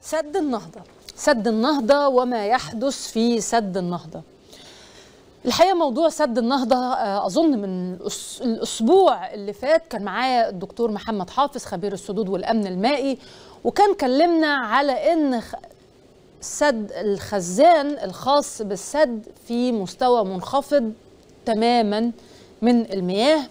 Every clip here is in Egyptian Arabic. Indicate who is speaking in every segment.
Speaker 1: سد النهضة سد النهضة وما يحدث في سد النهضة الحقيقة موضوع سد النهضة آه، أظن من الأس- الأسبوع اللي فات كان معايا الدكتور محمد حافظ خبير السدود والأمن المائي وكان كلمنا على إن خ- سد الخزان الخاص بالسد في مستوى منخفض تماما من المياه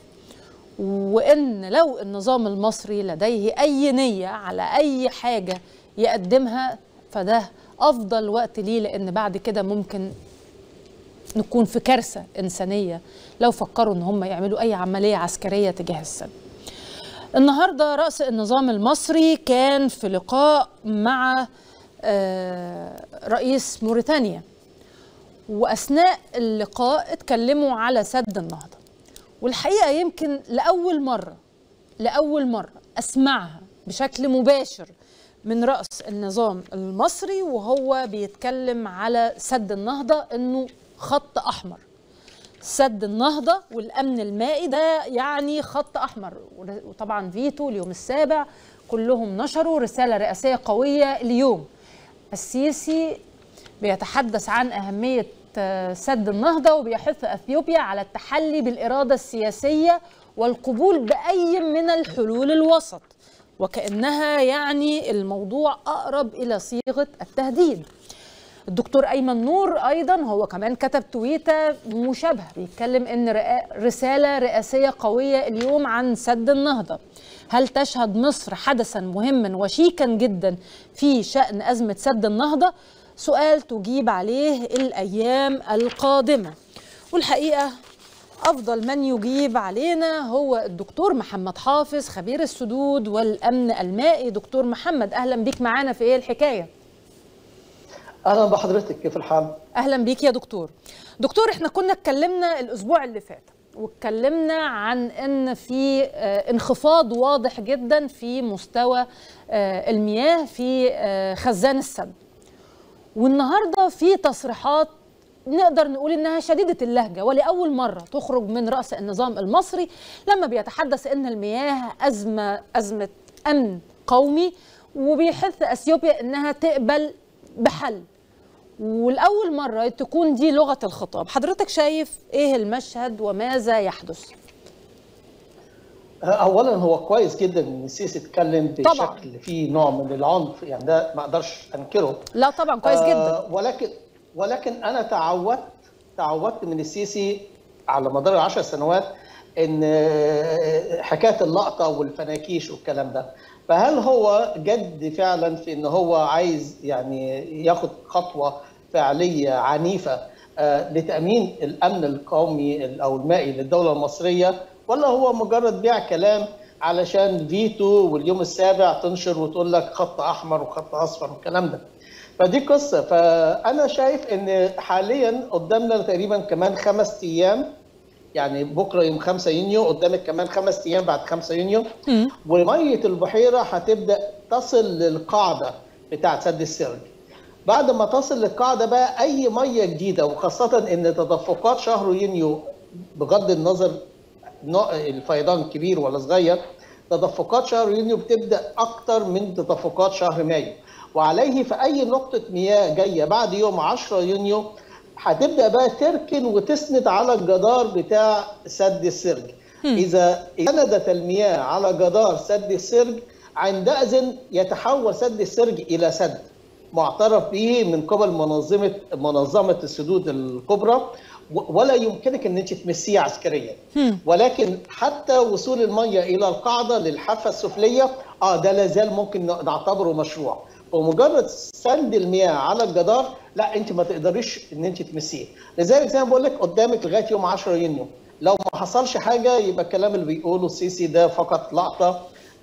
Speaker 1: وان لو النظام المصري لديه اي نيه على اي حاجه يقدمها فده افضل وقت ليه لان بعد كده ممكن نكون في كارثه انسانيه لو فكروا ان هم يعملوا اي عمليه عسكريه تجاه السد. النهارده راس النظام المصري كان في لقاء مع آه، رئيس موريتانيا واثناء اللقاء اتكلموا على سد النهضه والحقيقه يمكن لاول مره لاول مره اسمعها بشكل مباشر من راس النظام المصري وهو بيتكلم على سد النهضه انه خط احمر سد النهضه والامن المائي ده يعني خط احمر وطبعا فيتو اليوم السابع كلهم نشروا رساله رئاسيه قويه اليوم السيسي بيتحدث عن أهمية آه، سد النهضة وبيحث أثيوبيا على التحلي بالإرادة السياسية والقبول بأي من الحلول الوسط وكأنها يعني الموضوع أقرب إلى صيغة التهديد الدكتور أيمن نور أيضا هو كمان كتب تويتة مشابهة بيتكلم إن رئا- رسالة رئاسية قوية اليوم عن سد النهضة هل تشهد مصر حدثا مهما وشيكا جدا في شأن أزمة سد النهضة؟ سؤال تجيب عليه الأيام القادمة والحقيقة أفضل من يجيب علينا هو الدكتور محمد حافظ خبير السدود والأمن المائي دكتور محمد أهلا بيك معانا في إيه الحكاية؟
Speaker 2: اهلا بحضرتك كيف الحال؟
Speaker 1: اهلا بيك يا دكتور دكتور احنا كنا اتكلمنا الاسبوع اللي فات واتكلمنا عن ان في آه، انخفاض واضح جدا في مستوى آه، المياه في آه، خزان السد والنهارده في تصريحات نقدر نقول انها شديده اللهجه ولاول مره تخرج من راس النظام المصري لما بيتحدث ان المياه ازمه ازمه امن قومي وبيحث اثيوبيا انها تقبل بحل والأول مرة تكون دي لغة الخطاب حضرتك شايف إيه المشهد وماذا يحدث
Speaker 2: اولا هو كويس جدا ان السيسي اتكلم
Speaker 1: طبعاً.
Speaker 2: بشكل فيه نوع من العنف يعني ده ما اقدرش انكره
Speaker 1: لا طبعا كويس جدا
Speaker 2: آه ولكن ولكن انا تعودت تعودت من السيسي على مدار العشر سنوات ان آه، حكايه اللقطه والفناكيش والكلام ده فهل هو جد فعلا في ان هو عايز يعني ياخد خطوه فعليه عنيفه آه، لتامين الامن القومي او المائي للدوله المصريه ولا هو مجرد بيع كلام علشان فيتو واليوم السابع تنشر وتقول لك خط احمر وخط اصفر والكلام ده فدي قصه فانا شايف ان حاليا قدامنا تقريبا كمان خمس ايام يعني بكره يوم 5 يونيو قدامك كمان خمس ايام بعد 5 يونيو
Speaker 1: مم.
Speaker 2: وميه البحيره هتبدا تصل للقاعده بتاعه سد السرج بعد ما تصل للقاعده بقى اي ميه جديده وخاصه ان تدفقات شهر يونيو بغض النظر نوع الفيضان كبير ولا صغير تدفقات شهر يونيو بتبدا اكتر من تدفقات شهر مايو وعليه في اي نقطه مياه جايه بعد يوم 10 يونيو هتبدا بقى تركن وتسند على الجدار بتاع سد السرج اذا سندت المياه على جدار سد السرج عندئذ يتحول سد السرج الى سد معترف به من قبل منظمه منظمه السدود الكبرى و- ولا يمكنك ان انت تمسيه عسكريا ولكن حتى وصول الميه الى القاعده للحافه السفليه اه ده لا زال ممكن نعتبره مشروع ومجرد سند المياه على الجدار لا انت ما تقدريش ان انت تمسيه لذلك زي ما بقول لك قدامك لغايه يوم 10 يونيو لو ما حصلش حاجه يبقى الكلام اللي بيقوله السيسي ده فقط لقطه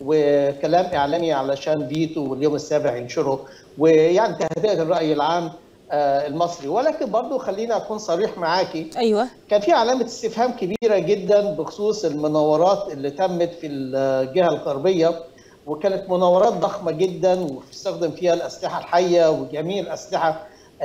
Speaker 2: وكلام اعلامي علشان فيتو واليوم السابع ينشره ويعني تهدئه الراي العام آه، المصري ولكن برضو خليني اكون صريح معاكي
Speaker 1: أيوة
Speaker 2: كان في علامة استفهام كبيرة جدا بخصوص المناورات اللي تمت في الجهة الغربية وكانت مناورات ضخمة جدا واستخدم فيها الأسلحة الحية وجميع الأسلحة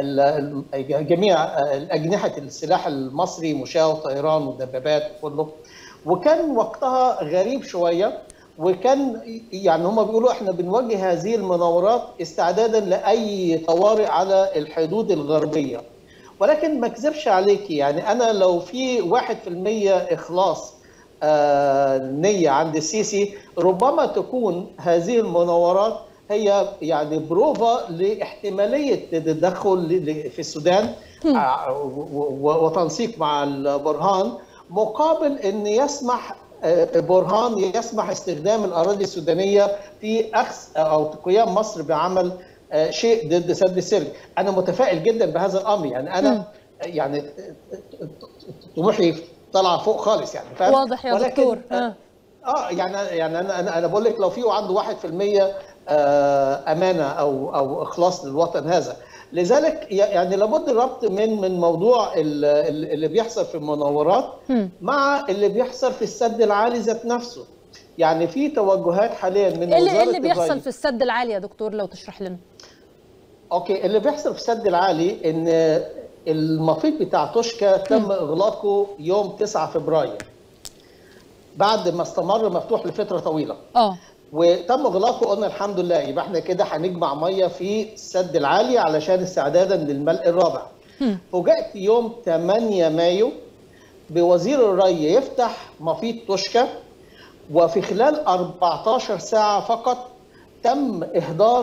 Speaker 2: ال- ال- جميع أجنحة السلاح المصري مشاة وطيران ودبابات وكله وكان وقتها غريب شوية وكان يعني هم بيقولوا احنا بنوجه هذه المناورات استعدادا لاي طوارئ على الحدود الغربيه ولكن ما اكذبش عليكي يعني انا لو في 1% اخلاص آه نيه عند السيسي ربما تكون هذه المناورات هي يعني بروفا لاحتماليه التدخل في السودان وتنسيق مع البرهان مقابل ان يسمح برهان يسمح استخدام الاراضي السودانيه في اخذ او قيام مصر بعمل شيء ضد سد السرج انا متفائل جدا بهذا الامر يعني انا م. يعني طموحي طالعه فوق خالص يعني
Speaker 1: فاهم واضح يا دكتور
Speaker 2: اه, آه يعني يعني انا انا انا بقول لك لو في عنده 1% آه امانه او او اخلاص للوطن هذا لذلك يعني لابد الربط من من موضوع اللي بيحصل في المناورات مع اللي بيحصل في السد العالي ذات نفسه يعني في توجهات حاليا من
Speaker 1: اللي وزاره اللي بيحصل الري. في السد العالي يا دكتور لو تشرح لنا
Speaker 2: اوكي اللي بيحصل في السد العالي ان المفيد بتاع توشكا تم اغلاقه يوم 9 فبراير بعد ما استمر مفتوح لفتره طويله
Speaker 1: اه
Speaker 2: وتم اغلاقه قلنا الحمد لله يبقى احنا كده هنجمع ميه في السد العالي علشان استعدادا للملء الرابع فوجئت يوم 8 مايو بوزير الري يفتح مفيد توشكا وفي خلال 14 ساعه فقط تم اهدار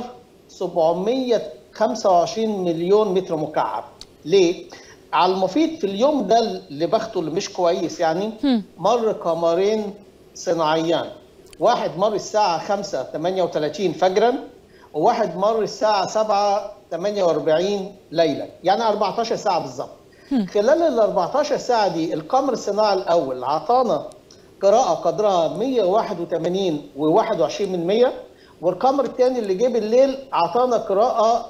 Speaker 2: 725 مليون متر مكعب ليه على المفيد في اليوم ده اللي بخته اللي مش كويس يعني مر قمرين صناعيان واحد مر الساعة 5 38 فجرا وواحد مر الساعة 7 48 ليلا يعني 14 ساعة بالظبط خلال ال 14 ساعة دي القمر الصناعي الأول عطانا قراءة قدرها 181 و21 من 100 والقمر الثاني اللي جه بالليل عطانا قراءة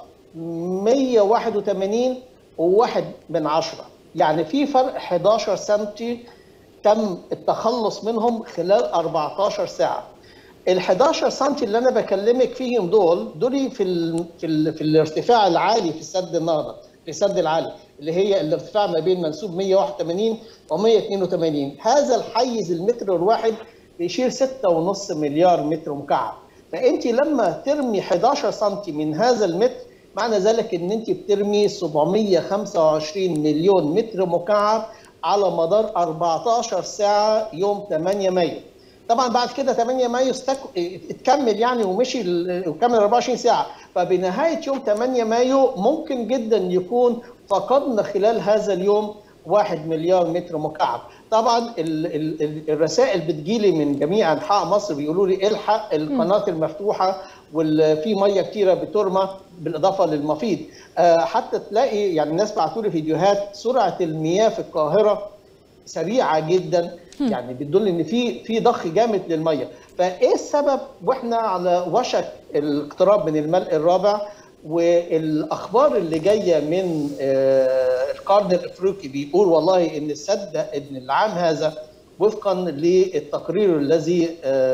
Speaker 2: 181 وواحد من عشرة يعني في فرق 11 سنتي تم التخلص منهم خلال 14 ساعه ال 11 سم اللي انا بكلمك فيهم دول دول في ال في, ال في الارتفاع العالي في سد النهضه في السد العالي اللي هي الارتفاع ما بين منسوب 181 و 182 هذا الحيز المتر الواحد بيشيل 6.5 مليار متر مكعب فانت لما ترمي 11 سم من هذا المتر معنى ذلك ان انت بترمي 725 مليون متر مكعب على مدار 14 ساعه يوم 8 مايو طبعا بعد كده 8 مايو استك... اتكمل يعني ومشي وكمل 24 ساعه فبنهايه يوم 8 مايو ممكن جدا يكون فقدنا خلال هذا اليوم 1 مليار متر مكعب طبعا ال ال الرسائل بتجيلي من جميع انحاء مصر بيقولوا لي الحق القناه المفتوحه وفي ميه كتيره بترمى بالاضافه للمفيد أه حتى تلاقي يعني الناس بعتوا لي فيديوهات سرعه المياه في القاهره سريعه جدا يعني بتدل ان في في ضخ جامد للميه فايه السبب واحنا على وشك الاقتراب من الملء الرابع والاخبار اللي جايه من القرن الافريقي بيقول والله ان السد ان العام هذا وفقا للتقرير الذي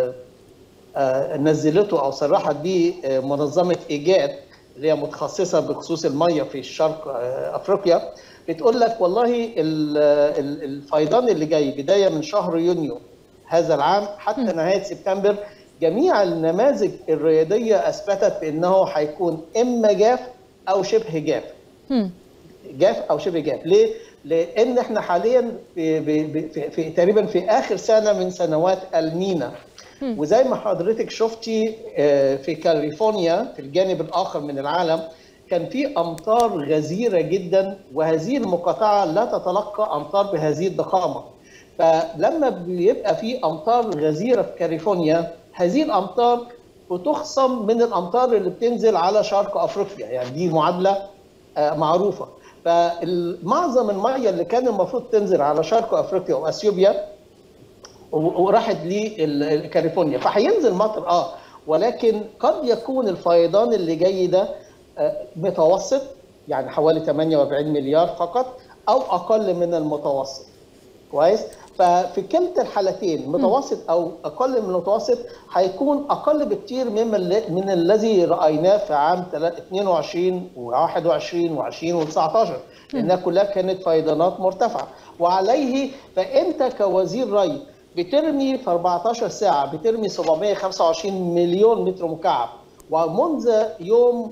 Speaker 2: نزلته او صرحت به منظمه ايجاد اللي هي متخصصه بخصوص الميه في الشرق افريقيا بتقول لك والله الفيضان اللي جاي بدايه من شهر يونيو هذا العام حتى نهايه سبتمبر جميع النماذج الرياضيه اثبتت بانه هيكون اما جاف او شبه جاف. جاف او شبه جاف، ليه؟ لان احنا حاليا في, في, في, في تقريبا في اخر سنه من سنوات المينا وزي ما حضرتك شفتي في كاليفورنيا في الجانب الاخر من العالم كان في امطار غزيره جدا وهذه المقاطعه لا تتلقى امطار بهذه الضخامه فلما بيبقى في امطار غزيره في كاليفورنيا هذه الامطار بتخصم من الامطار اللي بتنزل على شرق افريقيا يعني دي معادله معروفه فمعظم الميه اللي كان المفروض تنزل على شرق افريقيا واثيوبيا وراحت لكاليفورنيا فهينزل مطر اه ولكن قد يكون الفيضان اللي جاي ده متوسط يعني حوالي 48 مليار فقط او اقل من المتوسط كويس ففي كلتا الحالتين متوسط او اقل من المتوسط هيكون اقل بكتير مما من الذي رايناه في عام 22 و21 و20 و19 لانها كلها كانت فيضانات مرتفعه وعليه فانت كوزير ري بترمي في 14 ساعه بترمي 725 مليون متر مكعب ومنذ يوم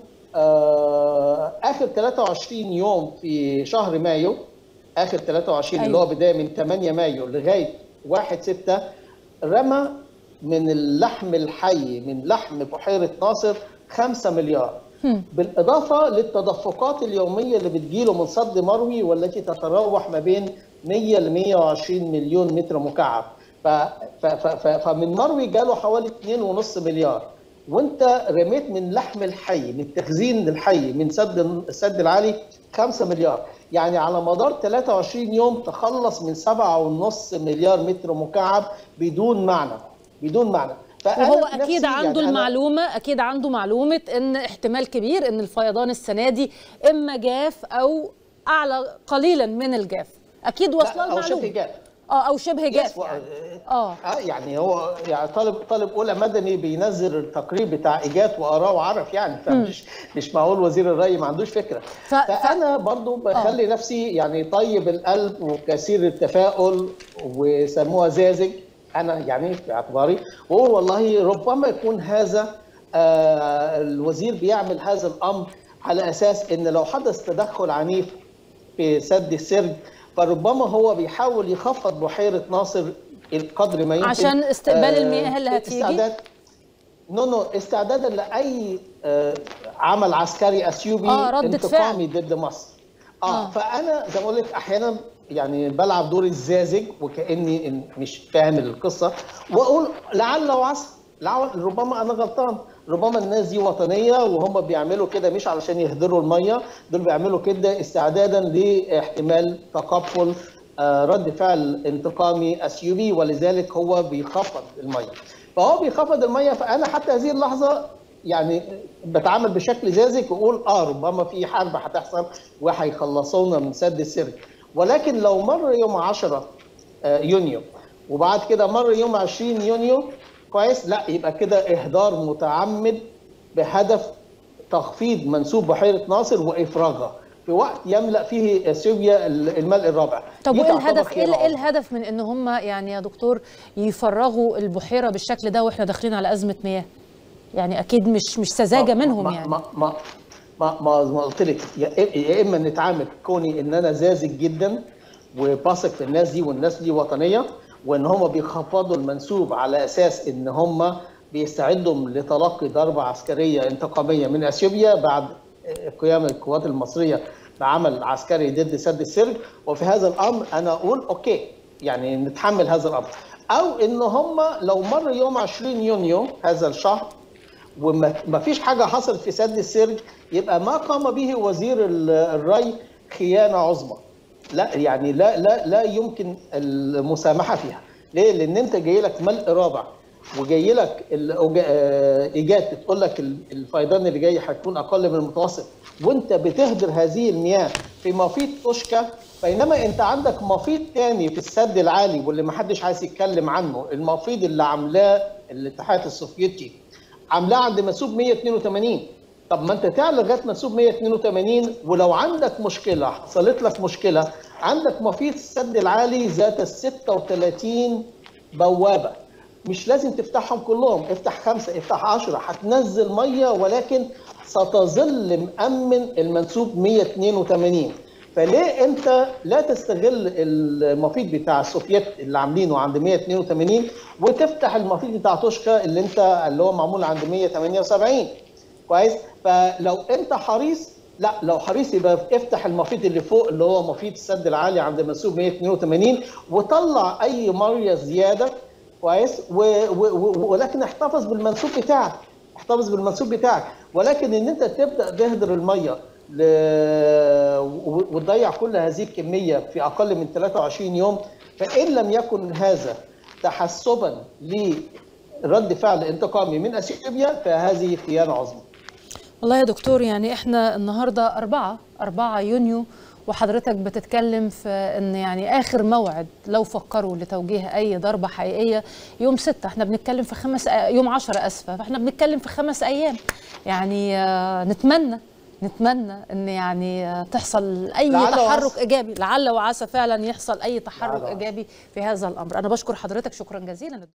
Speaker 2: آه اخر 23 يوم في شهر مايو اخر 23 اللي هو بدايه من 8 مايو لغايه 1 6 رمى من اللحم الحي من لحم بحيره ناصر 5 مليار بالاضافه للتدفقات اليوميه اللي بتجيله من صد مروي والتي تتراوح ما بين 100 ل 120 مليون متر مكعب ف ف ف فمن مروي جاله حوالي 2.5 مليار وانت رميت من لحم الحي من تخزين الحي من سد السد العالي 5 مليار يعني على مدار 23 يوم تخلص من 7.5 مليار متر مكعب بدون معنى بدون معنى
Speaker 1: وهو اكيد عنده يعني المعلومه اكيد عنده معلومه ان احتمال كبير ان الفيضان السنه دي اما جاف او اعلى قليلا من الجاف اكيد واصله
Speaker 2: المعلومه او شبه جاف
Speaker 1: اه او شبه جاف يعني.
Speaker 2: اه اه يعني هو يعني طالب طالب اولى مدني بينزل التقرير بتاع ايجات واراء وعرف يعني فمش مش معقول وزير الري ما عندوش فكره ف... فانا برضو بخلي آه. نفسي يعني طيب القلب وكثير التفاؤل وسموها زازج انا يعني في اعتباري وهو والله ربما يكون هذا آه الوزير بيعمل هذا الامر على اساس ان لو حدث تدخل عنيف في سد السرج فربما هو بيحاول يخفض بحيره ناصر القدر ما يمكن
Speaker 1: عشان استقبال آه المياه اللي هتيجي
Speaker 2: استعداد نو نو استعدادا لاي آه عمل عسكري اثيوبي
Speaker 1: آه رد
Speaker 2: انتقامي ضد مصر آه, اه فانا زي ما بقول لك احيانا يعني بلعب دور الزازج وكاني مش فاهم القصه واقول لعل وعسى ربما انا غلطان ربما الناس دي وطنيه وهم بيعملوا كده مش علشان يهدروا الميه دول بيعملوا كده استعدادا لاحتمال تقبل رد فعل انتقامي اثيوبي ولذلك هو بيخفض الميه فهو بيخفض الميه فانا حتى هذه اللحظه يعني بتعامل بشكل زازك واقول اه ربما في حرب هتحصل وهيخلصونا من سد السرج ولكن لو مر يوم 10 يونيو وبعد كده مر يوم 20 يونيو كويس لا يبقى كده اهدار متعمد بهدف تخفيض منسوب بحيره ناصر وافراغها في وقت يملا فيه اثيوبيا الملء الرابع
Speaker 1: طب وايه الهدف ايه الهدف من ان هم يعني يا دكتور يفرغوا البحيره بالشكل ده واحنا داخلين على ازمه مياه يعني اكيد مش مش سذاجه منهم
Speaker 2: ما
Speaker 1: يعني
Speaker 2: ما ما ما, ما, ما قلت لك يا اما نتعامل كوني ان انا زازج جدا وبثق في الناس دي والناس دي وطنيه وان هم بيخفضوا المنسوب على اساس ان هم بيستعدوا لتلقي ضربه عسكريه انتقاميه من اثيوبيا بعد قيام القوات المصريه بعمل عسكري ضد سد السرج وفي هذا الامر انا اقول اوكي يعني نتحمل هذا الامر او ان هم لو مر يوم 20 يونيو هذا الشهر وما فيش حاجه حصلت في سد السرج يبقى ما قام به وزير الري خيانه عظمى لا يعني لا لا لا يمكن المسامحه فيها ليه لان انت جاي لك ملء رابع وجاي لك ايجاد تقول لك الفيضان اللي جاي هيكون اقل من المتوسط وانت بتهدر هذه المياه في مفيض توشكا بينما انت عندك مفيض تاني في السد العالي واللي ما حدش عايز يتكلم عنه المفيض اللي عاملاه الاتحاد السوفيتي عاملاه عند مسوب 182 طب ما انت تعلى لغايه منسوب 182 ولو عندك مشكله حصلت لك مشكله عندك مفيد السد العالي ذات ال 36 بوابه مش لازم تفتحهم كلهم افتح خمسه افتح 10 هتنزل ميه ولكن ستظل مأمن المنسوب 182 فليه انت لا تستغل المفيد بتاع السوفيت اللي عاملينه عند 182 وتفتح المفيد بتاع توشكا اللي انت اللي هو معمول عند 178 كويس فلو انت حريص لا لو حريص يبقى افتح المفيد اللي فوق اللي هو مفيد السد العالي عند منسوب 182 وطلع اي ميه زياده كويس و و ولكن احتفظ بالمنسوب بتاعك احتفظ بالمنسوب بتاعك ولكن ان انت تبدا تهدر الميه ل... وتضيع كل هذه الكميه في اقل من 23 يوم فان لم يكن هذا تحسبا لرد فعل انتقامي من اثيوبيا فهذه خيانه عظمى
Speaker 1: والله يا دكتور يعني احنا النهارده أربعة أربعة يونيو وحضرتك بتتكلم في ان يعني اخر موعد لو فكروا لتوجيه اي ضربه حقيقيه يوم ستة احنا بنتكلم في خمس يوم 10 اسفه فاحنا بنتكلم في خمس ايام يعني نتمنى نتمنى ان يعني تحصل اي
Speaker 2: لعل
Speaker 1: تحرك
Speaker 2: وعسى.
Speaker 1: ايجابي لعل وعسى فعلا يحصل اي تحرك
Speaker 2: لعل وعسى.
Speaker 1: ايجابي في هذا الامر انا بشكر حضرتك شكرا جزيلا